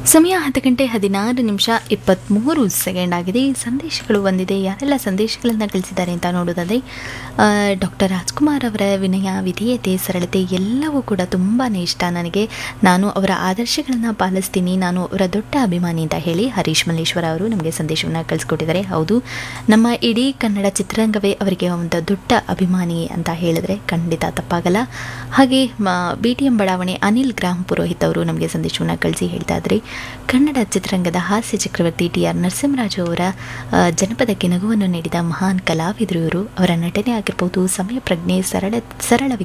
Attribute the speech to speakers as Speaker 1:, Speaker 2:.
Speaker 1: ಸಮಯ ಹತ್ತು ಗಂಟೆ ಹದಿನಾರು ನಿಮಿಷ ಇಪ್ಪತ್ತ್ಮೂರು ಸೆಕೆಂಡ್ ಆಗಿದೆ ಸಂದೇಶಗಳು ಬಂದಿದೆ ಯಾರೆಲ್ಲ ಸಂದೇಶಗಳನ್ನು ಕಳಿಸಿದ್ದಾರೆ ಅಂತ ನೋಡೋದಾದರೆ ಡಾಕ್ಟರ್ ರಾಜ್ಕುಮಾರ್ ಅವರ ವಿನಯ ವಿಧೇಯತೆ ಸರಳತೆ ಎಲ್ಲವೂ ಕೂಡ ತುಂಬಾ ಇಷ್ಟ ನನಗೆ ನಾನು ಅವರ ಆದರ್ಶಗಳನ್ನು ಪಾಲಿಸ್ತೀನಿ ನಾನು ಅವರ ದೊಡ್ಡ ಅಭಿಮಾನಿ ಅಂತ ಹೇಳಿ ಹರೀಶ್ ಮಲ್ಲೇಶ್ವರ ಅವರು ನಮಗೆ ಸಂದೇಶವನ್ನು ಕಳಿಸ್ಕೊಟ್ಟಿದ್ದಾರೆ ಹೌದು ನಮ್ಮ ಇಡೀ ಕನ್ನಡ ಚಿತ್ರರಂಗವೇ ಅವರಿಗೆ ಒಂದು ದೊಡ್ಡ ಅಭಿಮಾನಿ ಅಂತ ಹೇಳಿದ್ರೆ ಖಂಡಿತ ತಪ್ಪಾಗಲ್ಲ ಹಾಗೆ ಬಿ ಟಿ ಎಂ ಬಡಾವಣೆ ಅನಿಲ್ ಗ್ರಾಮ್ ಪುರೋಹಿತ್ ಅವರು ನಮಗೆ ಸಂದೇಶವನ್ನು ಕಳಿಸಿ ಹೇಳ್ತಾ ಇದ್ದಾರೆ ಕನ್ನಡ ಚಿತ್ರರಂಗದ ಹಾಸ್ಯ ಚಕ್ರವರ್ತಿ ಟಿ ಆರ್ ನರಸಿಂಹರಾಜು ಅವರ ಆ, ಜನಪದಕ್ಕೆ ನಗುವನ್ನು ನೀಡಿದ ಮಹಾನ್ ಕಲಾವಿದರು ಇವರು ಅವರ ನಟನೆ ಆಗಿರ್ಬೋದು ಸಮಯ ಪ್ರಜ್ಞೆ ಸರಳ ಸರಳ